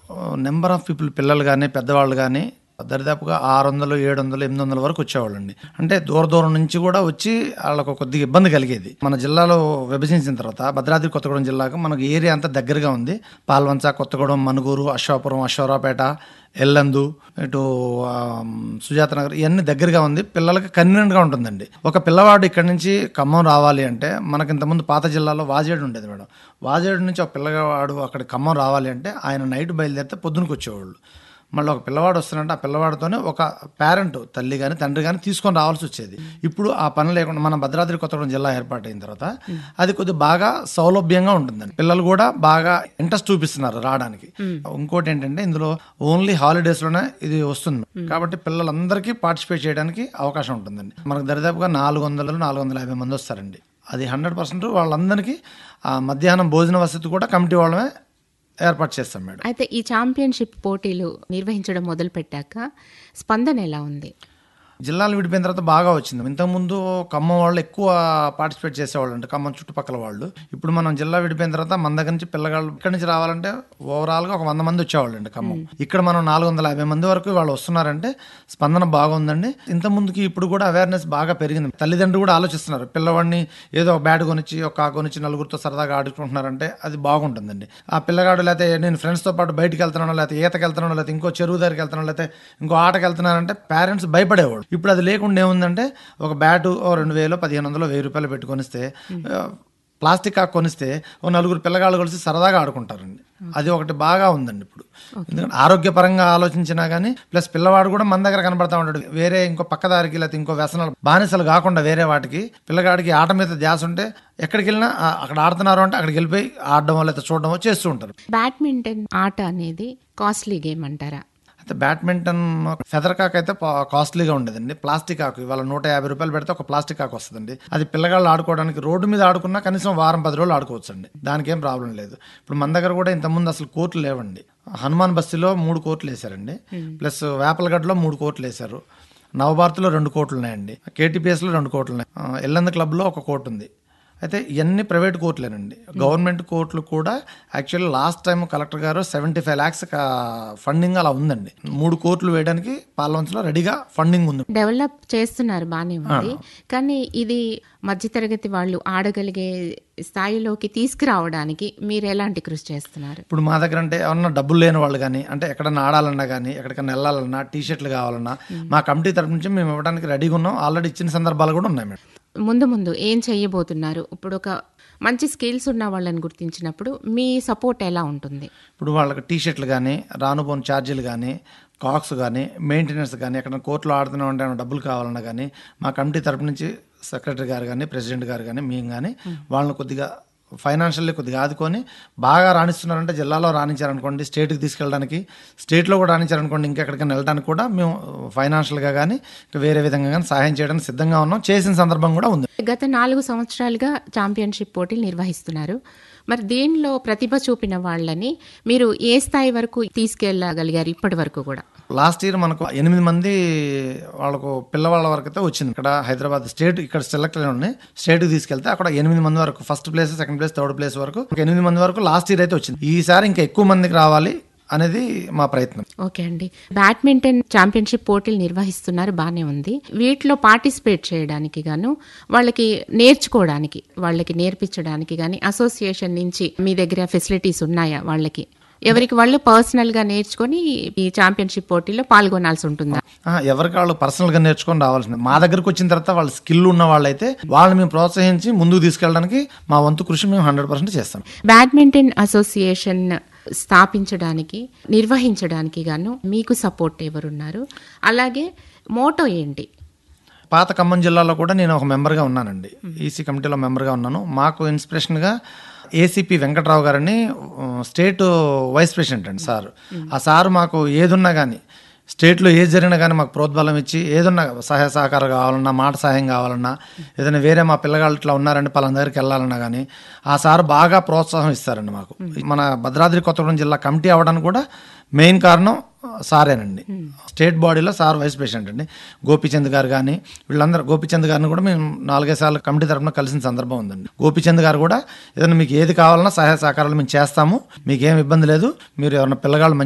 number of people పిల్లలు కానీ పెద్దవాళ్ళు కానీ దరిదాపుగా ఆరు వందలు ఏడు వందలు ఎనిమిది వందల వరకు వచ్చేవాళ్ళండి అంటే దూర దూరం నుంచి కూడా వచ్చి వాళ్ళకు కొద్దిగా ఇబ్బంది కలిగేది మన జిల్లాలో విభజించిన తర్వాత భద్రాద్రి కొత్తగూడెం జిల్లాకు మనకు ఏరియా అంతా దగ్గరగా ఉంది పాల్వంచ కొత్తగూడెం మనుగూరు అశ్వాపురం అశ్వరాపేట ఎల్లందు ఇటు ఆ, సుజాత నగర్ ఇవన్నీ దగ్గరగా ఉంది పిల్లలకి కన్వీనియంట్గా ఉంటుందండి ఒక పిల్లవాడు ఇక్కడి నుంచి ఖమ్మం రావాలి అంటే మనకి ఇంతకుముందు పాత జిల్లాలో వాజేడు ఉండేది మేడం వాజేడు నుంచి ఒక పిల్లవాడు అక్కడ ఖమ్మం రావాలి అంటే ఆయన నైట్ బయలుదేరితే పొద్దునకి వచ్చేవాళ్ళు మళ్ళీ ఒక పిల్లవాడు వస్తున్నాడంటే ఆ పిల్లవాడితోనే ఒక పేరెంట్ తల్లి కానీ తండ్రి కానీ తీసుకొని రావాల్సి వచ్చేది ఇప్పుడు ఆ పని లేకుండా మన భద్రాద్రి కొత్తగూడెం జిల్లా ఏర్పాటైన తర్వాత అది కొద్దిగా బాగా సౌలభ్యంగా ఉంటుందండి పిల్లలు కూడా బాగా ఇంట్రెస్ట్ చూపిస్తున్నారు రావడానికి ఇంకోటి ఏంటంటే ఇందులో ఓన్లీ హాలిడేస్ లోనే ఇది వస్తుంది కాబట్టి పిల్లలందరికీ పార్టిసిపేట్ చేయడానికి అవకాశం ఉంటుందండి మనకు దరిదాపుగా నాలుగు వందలు నాలుగు వందల యాభై మంది వస్తారండి అది హండ్రెడ్ పర్సెంట్ వాళ్ళందరికీ ఆ మధ్యాహ్నం భోజన వసతి కూడా కమిటీ వాళ్ళమే ఏర్పాటు చేస్తాం మేడం అయితే ఈ ఛాంపియన్షిప్ పోటీలు నిర్వహించడం మొదలు పెట్టాక స్పందన ఎలా ఉంది జిల్లాలు విడిపోయిన తర్వాత బాగా వచ్చింది ఇంతకుముందు ఖమ్మం వాళ్ళు ఎక్కువ పార్టిసిపేట్ చేసేవాళ్ళు అంటే ఖమ్మం చుట్టుపక్కల వాళ్ళు ఇప్పుడు మనం జిల్లా విడిపోయిన తర్వాత మన దగ్గర నుంచి పిల్లగాళ్ళు ఇక్కడి నుంచి రావాలంటే ఓవరాల్ గా ఒక వంద మంది వచ్చేవాళ్ళు అండి ఖమ్మం ఇక్కడ మనం నాలుగు వందల యాభై మంది వరకు వాళ్ళు వస్తున్నారంటే స్పందన బాగుందండి ఇంత ముందుకి ఇప్పుడు కూడా అవేర్నెస్ బాగా పెరిగింది తల్లిదండ్రులు కూడా ఆలోచిస్తున్నారు పిల్లవాడిని ఏదో ఒక బ్యాట్ కొనిచ్చి ఒక కాకు కొనిచ్చి నలుగురితో సరదాగా ఆడుకుంటున్నారంటే అది బాగుంటుందండి ఆ పిల్లగాడు లేకపోతే నేను ఫ్రెండ్స్ తో పాటు బయటికి వెళ్తున్నాను లేకపోతే ఈతకి వెళ్తున్నాను లేకపోతే ఇంకో చెరువు దగ్గరికి వెళ్తున్నాను లేకపోతే ఇంకో ఆటకి వెళ్తున్నానంటే పేరెంట్స్ భయపడేవాడు ఇప్పుడు అది లేకుండా ఏముందంటే ఒక బ్యాటు ఓ రెండు వేలు పదిహేను వందలు వెయ్యి రూపాయలు పెట్టి కొనిస్తే ఆ, ప్లాస్టిక్ కాకు కొనిస్తే ఓ నలుగురు పిల్లగాళ్ళు కలిసి సరదాగా ఆడుకుంటారండి అది ఒకటి బాగా ఉందండి ఇప్పుడు ఎందుకంటే ఆరోగ్యపరంగా ఆలోచించినా కానీ ప్లస్ పిల్లవాడు కూడా మన దగ్గర కనబడతా ఉంటాడు వేరే ఇంకో పక్కదారికి లేకపోతే ఇంకో వ్యసనాలు బానిసలు కాకుండా వేరే వాటికి పిల్లగాడికి ఆట మీద ధ్యాస ఉంటే ఎక్కడికి వెళ్ళినా ఆ, అక్కడ ఆడుతున్నారు అంటే అక్కడికి వెళ్ళిపోయి ఆడడం లేకపోతే చూడడం చేస్తూ ఉంటారు బ్యాడ్మింటన్ ఆట అనేది కాస్ట్లీ గేమ్ అంటారా అయితే బ్యాడ్మింటన్ ఫెదర్ కాక్ అయితే పా- కాస్ట్లీగా ఉండేదండి ప్లాస్టిక్ కాకు ఇవాళ నూట యాభై రూపాయలు పెడితే ఒక ప్లాస్టిక్ కాకు వస్తుందండి అది పిల్లగాళ్ళు ఆడుకోవడానికి రోడ్డు మీద ఆడుకున్నా కనీసం వారం పది రోజులు ఆడుకోవచ్చు అండి దానికి ఏం ప్రాబ్లం లేదు ఇప్పుడు మన దగ్గర కూడా ఇంతకుముందు అసలు కోర్టులు లేవండి హనుమాన్ బస్తీలో మూడు కోర్టులు వేశారండి ప్లస్ వేపలగడ్డలో మూడు కోర్టులు వేశారు నవభారత్లో రెండు కోట్లు ఉన్నాయండి కేటీపీఎస్లో రెండు కోట్లు ఉన్నాయి ఆ, ఎల్లంద క్లబ్లో ఒక కోర్టు ఉంది అయితే ఇవన్నీ ప్రైవేట్ కోర్టులేనండి గవర్నమెంట్ కోర్టులు కూడా యాక్చువల్లీ లాస్ట్ టైం కలెక్టర్ గారు సెవెంటీ ఫైవ్ ల్యాక్స్ ఫండింగ్ అలా ఉందండి మూడు కోర్టులు వేయడానికి పార్లమెంట్స్లో రెడీగా ఫండింగ్ ఉంది డెవలప్ చేస్తున్నారు బానే ఉంది కానీ ఇది మధ్యతరగతి వాళ్ళు ఆడగలిగే స్థాయిలోకి తీసుకురావడానికి మీరు ఎలాంటి కృషి చేస్తున్నారు ఇప్పుడు మా దగ్గర అంటే ఏమన్నా డబ్బులు లేని వాళ్ళు కానీ అంటే ఎక్కడన్నా ఆడాలన్నా కానీ ఎక్కడికైనా వెళ్ళాలన్నా టీ షర్ట్లు కావాలన్నా మా కమిటీ తరపు నుంచి మేము ఇవ్వడానికి రెడీగా ఉన్నాం ఆల్రెడీ ఇచ్చిన సందర్భాలు కూడా ఉన్నాయి మేడం ముందు ముందు ఏం చేయబోతున్నారు ఇప్పుడు ఒక మంచి స్కిల్స్ ఉన్న వాళ్ళని గుర్తించినప్పుడు మీ సపోర్ట్ ఎలా ఉంటుంది ఇప్పుడు వాళ్ళకి టీ షర్ట్లు కానీ రానుపోని ఛార్జీలు కానీ కాక్స్ కానీ మెయింటెనెన్స్ కానీ ఎక్కడ కోర్టులో ఆడుతున్నాం అంటే ఏమైనా డబ్బులు కావాలన్నా కానీ మా కమిటీ తరపు నుంచి సెక్రటరీ గారు కానీ ప్రెసిడెంట్ గారు కానీ మేము కానీ వాళ్ళని కొద్దిగా ఫైనాన్షియల్లీ కొద్దిగా ఆదుకొని బాగా రాణిస్తున్నారంటే జిల్లాలో రాణించారనుకోండి స్టేట్కి తీసుకెళ్ళడానికి స్టేట్లో కూడా రాణించారనుకోండి ఇంకెక్కడికైనా వెళ్ళడానికి కూడా మేము ఫైనాన్షియల్గా కానీ ఇంకా వేరే విధంగా కానీ సహాయం చేయడానికి సిద్ధంగా ఉన్నాం చేసిన సందర్భం కూడా ఉంది గత నాలుగు సంవత్సరాలుగా ఛాంపియన్షిప్ పోటీలు నిర్వహిస్తున్నారు మరి దీనిలో ప్రతిభ చూపిన వాళ్ళని మీరు ఏ స్థాయి వరకు తీసుకెళ్ళగలిగారు ఇప్పటి వరకు కూడా లాస్ట్ ఇయర్ మనకు ఎనిమిది మంది వాళ్ళకు పిల్లవాళ్ళ వరకు అయితే వచ్చింది ఇక్కడ హైదరాబాద్ స్టేట్ ఇక్కడ సెలెక్ట్ ఉన్నాయి స్టేట్ తీసుకెళ్తే అక్కడ ఎనిమిది మంది వరకు first place second place third place వరకు ఒక ఎనిమిది మంది వరకు లాస్ట్ ఇయర్ అయితే వచ్చింది ఈసారి ఇంకా ఎక్కువ మందికి రావాలి అనేది మా ప్రయత్నం ఓకే అండి బ్యాడ్మింటన్ ఛాంపియన్షిప్ పోటీలు నిర్వహిస్తున్నారు బానే ఉంది వీటిలో పార్టిసిపేట్ చేయడానికి గాను వాళ్ళకి నేర్చుకోవడానికి వాళ్ళకి నేర్పించడానికి గాని అసోసియేషన్ నుంచి మీ దగ్గర ఫెసిలిటీస్ ఉన్నాయా వాళ్ళకి ఎవరికి వాళ్ళు పర్సనల్ గా నేర్చుకొని ఈ ఛాంపియన్షిప్ పోటీలో పాల్గొనాల్సి ఉంటుందా ఆ, ఎవరికి వాళ్ళు పర్సనల్ గా నేర్చుకొని రావాల్సింది మా దగ్గరకు వచ్చిన తర్వాత వాళ్ళ స్కిల్ ఉన్న వాళ్ళైతే వాళ్ళని మేము ప్రోత్సహించి ముందుకు తీసుకెళ్ళడానికి మా వంతు కృషి మేము హండ్రెడ్ పర్సెంట్ చేస్తాం బ్యాడ్మింటన్ అసోసియేషన్ స్థాపించడానికి నిర్వహించడానికి గాను మీకు సపోర్ట్ ఎవరున్నారు అలాగే మోటో ఏంటి పాత ఖమ్మం జిల్లాలో కూడా నేను ఒక మెంబర్గా ఉన్నానండి ఈసీ కమిటీలో మెంబర్గా ఉన్నాను మాకు ఇన్స్పిరేషన్గా ఏసీపీ వెంకట్రావు గారని ఆ, స్టేట్ వైస్ ప్రెసిడెంట్ అండి సార్ ఆ సార్ మాకు ఏదున్నా కానీ స్టేట్లో ఏది జరిగినా కానీ మాకు ప్రోద్బలం ఇచ్చి ఏదున్నా సహాయ సహకారం కావాలన్నా మాట సహాయం కావాలన్నా ఏదైనా వేరే మా పిల్లగాళ్ళు ఇట్లా ఉన్నారండి పలానా దగ్గరికి వెళ్ళాలన్నా కానీ ఆ సార్ బాగా ప్రోత్సాహం ఇస్తారండి మాకు మన భద్రాద్రి కొత్తగూడెం జిల్లా కమిటీ అవ్వడానికి కూడా మెయిన్ కారణం సారేనండి స్టేట్ బాడీలో సార్ వైస్ ప్రెసిడెంట్ అండి గోపిచంద్ గారు కానీ వీళ్ళందరూ గోపిచంద్ గారిని కూడా మేము నాలుగైదు సార్లు కమిటీ తరఫున కలిసిన సందర్భం ఉందండి గోపిచంద్ గారు కూడా ఏదైనా మీకు ఏది కావాలన్నా సహాయ సహకారాలు మేము చేస్తాము మీకు ఏం ఇబ్బంది లేదు మీరు ఎవరైనా పిల్లగాళ్ళు